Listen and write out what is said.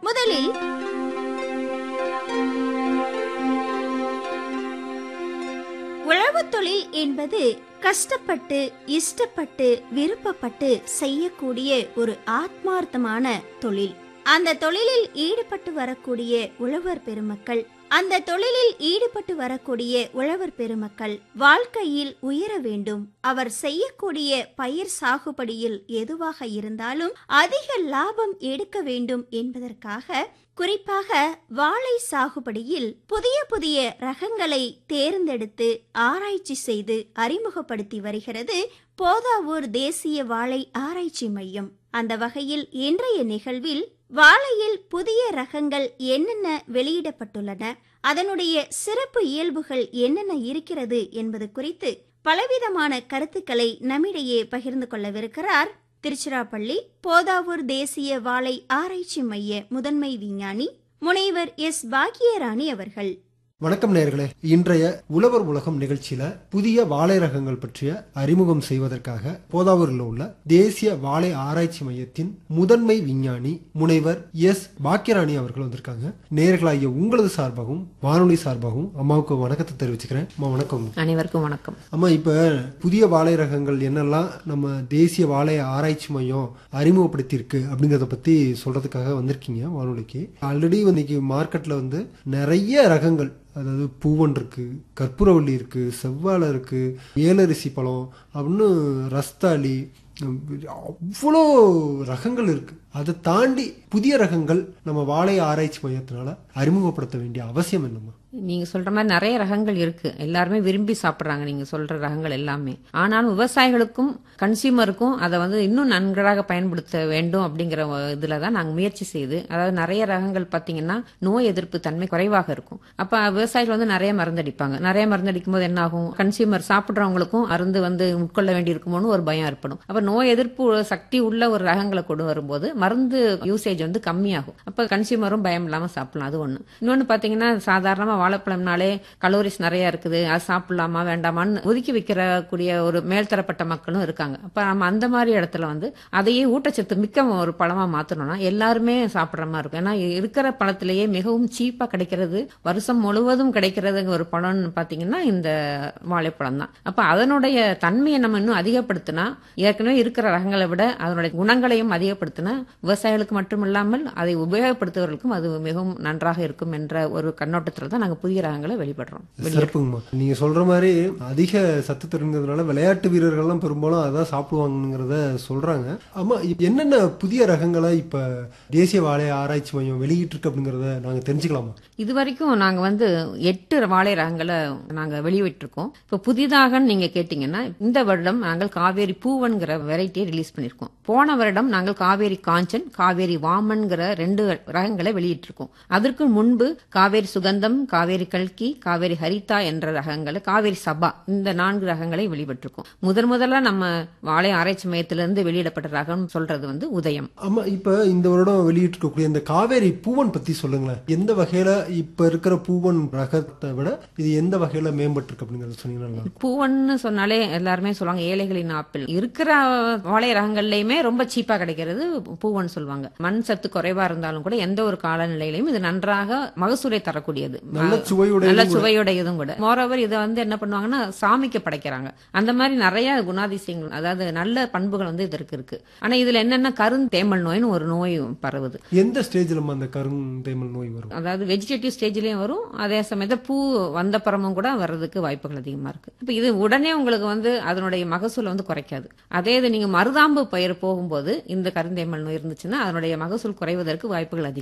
முதலில் உழவுத் தொழில் என்பது கஷ்டப்பட்டு இஷ்டப்பட்டு விருப்பப்பட்டு செய்யக்கூடிய ஒரு ஆத்மார்த்தமான தொழில் அந்த தொழிலில் ஈடுபட்டு வரக்கூடிய உழவர் பெருமக்கள் அந்த தொழிலில் ஈடுபட்டு வரக்கூடிய உழவர் பெருமக்கள் வாழ்க்கையில் உயர வேண்டும் அவர் செய்யக்கூடிய பயிர் சாகுபடியில் எதுவாக இருந்தாலும் அதிக லாபம் எடுக்க வேண்டும் என்பதற்காக குறிப்பாக வாழை சாகுபடியில் புதிய புதிய ரகங்களை தேர்ந்தெடுத்து ஆராய்ச்சி செய்து அறிமுகப்படுத்தி வருகிறது போதாவூர் தேசிய வாழை ஆராய்ச்சி மையம் அந்த வகையில் இன்றைய நிகழ்வில் வாழையில் புதிய ரகங்கள் என்னென்ன வெளியிடப்பட்டுள்ளன அதனுடைய சிறப்பு இயல்புகள் என்னென்ன இருக்கிறது என்பது குறித்து பலவிதமான கருத்துக்களை நம்மிடையே பகிர்ந்து கொள்ளவிருக்கிறார் திருச்சிராப்பள்ளி போதாவூர் தேசிய வாழை ஆராய்ச்சி மைய முதன்மை விஞ்ஞானி முனைவர் எஸ் பாக்கியராணி அவர்கள் வணக்கம் நேர்களே இன்றைய உழவர் உலகம் நிகழ்ச்சியில புதிய வாழை ரகங்கள் பற்றிய அறிமுகம் செய்வதற்காக போதாவூரில் உள்ள தேசிய வாழை ஆராய்ச்சி மையத்தின் முதன்மை விஞ்ஞானி முனைவர் எஸ் பாக்கியராணி அவர்கள் வந்திருக்காங்க நேர்களாகிய உங்களது சார்பாகவும் வானொலி சார்பாகவும் அம்மாவுக்கு வணக்கத்தை தெரிவிச்சுக்கிறேன் அம்மா வணக்கம் அனைவருக்கும் வணக்கம் அம்மா இப்ப புதிய வாழை ரகங்கள் என்னெல்லாம் நம்ம தேசிய வாழை ஆராய்ச்சி மையம் அறிமுகப்படுத்தியிருக்கு அப்படிங்கறத பத்தி சொல்றதுக்காக வந்திருக்கீங்க வானொலிக்கு ஆல்ரெடி இன்னைக்கு மார்க்கெட்ல வந்து நிறைய ரகங்கள் அதாவது பூவன் இருக்கு கற்பூரவள்ளி இருக்கு செவ்வாழை இருக்கு ஏலரிசி பழம் அப்படின்னு ரஸ்தாளி அவ்வளோ ரகங்கள் இருக்கு அதை தாண்டி புதிய ரகங்கள் நம்ம வாழை ஆராய்ச்சி மையத்தினால அறிமுகப்படுத்த வேண்டிய அவசியம் என்னம்மா நீங்க சொல்ற மாதிரி நிறைய ரகங்கள் இருக்கு எல்லாருமே விரும்பி சாப்பிடுறாங்க நீங்க சொல்ற ரகங்கள் எல்லாமே ஆனாலும் விவசாயிகளுக்கும் கன்சியூமருக்கும் அதை வந்து இன்னும் நன்றாக பயன்படுத்த வேண்டும் அப்படிங்கிற இதுல தான் நாங்க முயற்சி செய்து அதாவது நிறைய ரகங்கள் பாத்தீங்கன்னா நோய் எதிர்ப்பு தன்மை குறைவாக இருக்கும் அப்ப விவசாயிகள் வந்து நிறைய மருந்தடிப்பாங்க நிறைய மருந்தடிக்கும் போது என்ன ஆகும் கன்சியூமர் சாப்பிடுறவங்களுக்கும் மருந்து வந்து உட்கொள்ள வேண்டி இருக்குமோன்னு ஒரு பயம் ஏற்படும் அப்ப நோய் எதிர்ப்பு சக்தி உள்ள ஒரு ரகங்களை கொண்டு வரும்போது மருந்து யூசேஜ் வந்து கம்மியாகும் அப்ப கன்சியூமரும் பயம் இல்லாம சாப்பிடலாம் அது ஒண்ணு இன்னொன்னு பாத்தீங்கன்னா சாதாரணமா வாழைப்பழம்னாலே கலோரிஸ் நிறைய இருக்குது அது சாப்பிடலாமா வேண்டாமான்னு ஒதுக்கி வைக்கிற கூடிய ஒரு மேல்தரப்பட்ட மக்களும் இருக்காங்க அப்ப நம்ம அந்த மாதிரி இடத்துல வந்து அதையே ஊட்டச்சத்து மிக்க ஒரு பழமா மாத்தணும்னா எல்லாருமே சாப்பிடுற மாதிரி இருக்கும் ஏன்னா இருக்கிற பழத்திலேயே மிகவும் சீப்பா கிடைக்கிறது வருஷம் முழுவதும் கிடைக்கிறது ஒரு பழம்னு பாத்தீங்கன்னா இந்த வாழைப்பழம் தான் அப்ப அதனுடைய தன்மையை நம்ம இன்னும் அதிகப்படுத்தினா ஏற்கனவே இருக்கிற ரகங்களை விட அதனுடைய குணங்களையும் அதிகப்படுத்தினா விவசாயிகளுக்கு மட்டும் இல்லாமல் அதை உபயோகப்படுத்துவர்களுக்கும் அது மிகவும் நன்றாக இருக்கும் என்ற ஒரு கண்ணோட்டத்தில் தான் நாங்கள் புதிய ரகங்களை வெளிப்படுறோம் சிறப்புங்கம்மா நீங்க சொல்ற மாதிரி அதிக சத்து தெரிஞ்சதுனால விளையாட்டு வீரர்கள்லாம் பெரும்பாலும் அதான் சாப்பிடுவாங்கிறத சொல்றாங்க ஆமா இப்ப என்னென்ன புதிய ரகங்களை இப்ப தேசிய வாழை ஆராய்ச்சி மையம் வெளியிட்டு இருக்கு அப்படிங்கறத நாங்க தெரிஞ்சுக்கலாமா இது வரைக்கும் நாங்க வந்து எட்டு வாழை ரகங்களை நாங்க வெளியிட்டிருக்கோம் இப்போ புதிதாக நீங்க கேட்டீங்கன்னா இந்த வருடம் நாங்கள் காவேரி பூவன்கிற வெரைட்டியை ரிலீஸ் பண்ணிருக்கோம் போன வருடம் நாங்கள் காவேரி காஞ்சன் காவேரி வாமன்கிற ரெண்டு ரகங்களை வெளியிட்டிருக்கோம் அதற்கு முன்பு காவேரி சுகந்தம் காவேரி கல்கி காவேரி ஹரிதா என்ற ரகங்களை காவேரி சபா இந்த நான்கு ரகங்களை வெளியிட்டிருக்கோம் முதன் முதல்ல நம்ம வாழை ஆராய்ச்சி மையத்திலிருந்து வெளியிடப்பட்ட ரகம் சொல்றது வந்து உதயம் ஆமா இப்ப இந்த வருடம் வெளியிட்டு இருக்கக்கூடிய இந்த காவேரி பூவன் பத்தி சொல்லுங்களேன் எந்த வகையில இப்ப இருக்கிற பூவன் ரகத்தை விட இது எந்த வகையில மேம்பட்டு இருக்கு அப்படிங்கறத சொன்னீங்கன்னா நல்லா இருக்கும். பூவன்னு சொன்னாலே எல்லாருமே சொல்லுவாங்க ஏழைகளின் ஆப்பிள் இருக்கிற வாழை ரகங்கள்லயுமே ரொம்ப சீப்பா கிடைக்கிறது பூவன் சொல்லுவாங்க மண் சத்து குறைவா இருந்தாலும் கூட எந்த ஒரு காலநிலையிலும் இது நன்றாக மகசூலை தரக்கூடியது நல்ல சுவையுடைய நல்ல சுவையுடையதும் கூட மோரோவர் இதை வந்து என்ன பண்ணுவாங்கன்னா சாமிக்கு படைக்கிறாங்க அந்த மாதிரி நிறைய குணாதிசயங்கள் அதாவது நல்ல பண்புகள் வந்து இதற்கு இருக்கு ஆனா இதுல என்னன்னா கருந்தேமல் நோய்னு ஒரு நோய் பரவுது எந்த ஸ்டேஜ்ல அந்த கருந்தேமல் நோய் வரும் அதாவது வெஜிடேட்டிவ் ஸ்டேஜ்லயும் வரும் அதே சமயத்துல பூ வந்த பறமும் கூட வர்றதுக்கு வாய்ப்புகள் அதிகமா இருக்கு இப்ப இது உடனே உங்களுக்கு வந்து அதனுடைய மகசூலை வந்து குறைக்காது அதே இது நீங்க மருதாம்பு பயிர் போகும்போது இந்த கருந்தேமல் நோய் இருந்துச்சுன்னா அதனுடைய மகசூல் குறைவதற்கு வாய்ப்புகள் அதிகம்